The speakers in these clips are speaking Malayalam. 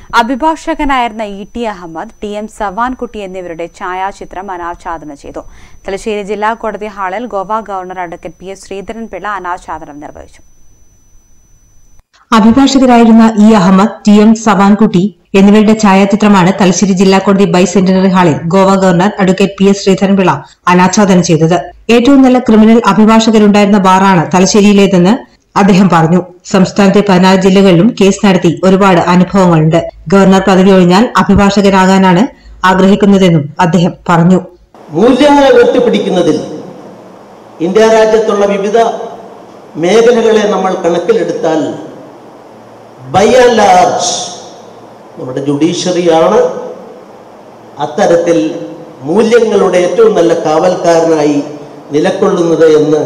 അഭിഭാഷകനായിരുന്ന E T Ahmed T M Savankutty എന്നിവരുടെ ഛായാചിത്രം അനാച്ഛാദനം ചെയ്തു തലശ്ശേരി ജില്ലാ കോടതി ഹാളിൽ Goa governor advocate P S Sreedharan Pillai അനാച്ഛാദനം നിർവഹിച്ചു അഭിഭാഷകരായിരുന്ന E Ahmed T M Savankutty എന്നിവരുടെ ഛായാചിത്രമാണ് തലശ്ശേരി ജില്ലാ കോടതി ബൈ സെന്റിനറി ഹാളിൽ Goa governor advocate P S Sreedharan Pillai അനാച്ഛാദനം ചെയ്തത് ഏറ്റവും നല്ല ക്രിമിനൽ അഭിഭാഷകരുണ്ടായിരുന്ന ബാറാണ് തലശ്ശേരിയിലേതെന്ന് അദ്ദേഹം പറഞ്ഞു സംസ്ഥാനത്തെ പതിനാല് ജില്ലകളിലും കേസ് നടത്തി ഒരുപാട് അനുഭവങ്ങളുണ്ട് ഗവർണർ പദവി ഒഴിഞ്ഞാൽ അഭിഭാഷകനാകാനാണ് ആഗ്രഹിക്കുന്നതെന്നും അദ്ദേഹം പറഞ്ഞു മൂല്യങ്ങളെ ഉയർത്തിപ്പിടിക്കുന്നതിൽ ഇന്ത്യ രാജ്യത്തുള്ള വിവിധ മേഖലകളെ നമ്മൾ കണക്കിലെടുത്താൽ ബൈ ആൻഡ് ലാർജ് നമ്മുടെ ജുഡീഷ്യറിയാണ് അത്തരത്തിൽ മൂല്യങ്ങളുടെ ഏറ്റവും നല്ല കാവൽക്കാരനായി നിലകൊള്ളുന്നത് എന്ന്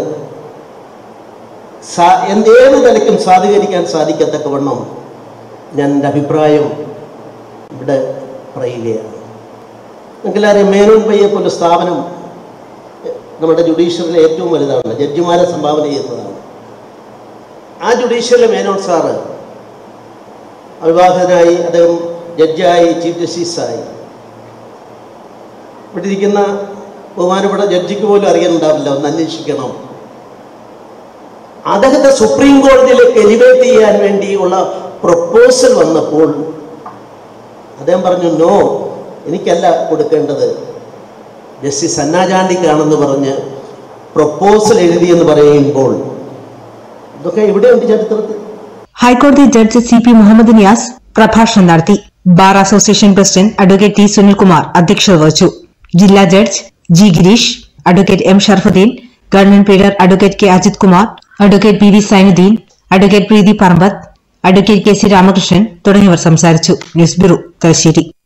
സാ എന്ത് ഏത് നിലയ്ക്കും സാധൂകരിക്കാൻ സാധിക്കത്തക്കവണ്ണം ഞാൻ എൻ്റെ അഭിപ്രായം ഇവിടെ പറയുകയാണ് നിങ്ങൾക്കറിയാം മേനോൻ പയ്യെ പോലെ സ്ഥാപനം നമ്മുടെ ജുഡീഷ്യറിലെ ഏറ്റവും വലുതാണ് ജഡ്ജിമാരെ സംഭാവന ചെയ്യുന്നതാണ് ആ ജുഡീഷ്യറിലെ മേനോൻ സാറ് അവിവാഹിതനായി അദ്ദേഹം ജഡ്ജായി ചീഫ് ജസ്റ്റിസായി ഇവിടെ ഇരിക്കുന്ന ബഹുമാനപ്പെട്ട ജഡ്ജിക്ക് പോലും അറിയാനുണ്ടാവില്ല ഒന്ന് അന്വേഷിക്കണം അദ്ദേഹത്തെ സുപ്രീം കോടതിയിലേക്ക് എലിവേറ്റ് ചെയ്യാൻ വേണ്ടിയുള്ള പ്രപ്പോസൽ വന്നപ്പോൾ അദ്ദേഹം പറഞ്ഞു നോ എനിക്കല്ല കൊടുക്കേണ്ടത് ജസ്റ്റിസ് അന്നാചാണ്ടിക്കാണെന്ന് പറഞ്ഞ് പ്രപ്പോസൽ എഴുതിയെന്ന് പറയുമ്പോൾ ഇതൊക്കെ എവിടെയുണ്ട് ചരിത്രത്തിൽ ഹൈക്കോടതി judge C P Muhammad Niyas പ്രഭാഷണം നടത്തി bar association president advocate T Sunilkumar അധ്യക്ഷത വഹിച്ചു ജില്ലാ judge G Gireesh advocate M Sharafudheen government pleader advocate K Ajith Kumar advocate P V Sainudheen advocate Preethi Parambath advocate K C Ramakrishnan തുടങ്ങിയവർ സംസാരിച്ചു ന്യൂസ് ബ്യൂറോ തലശ്ശേരി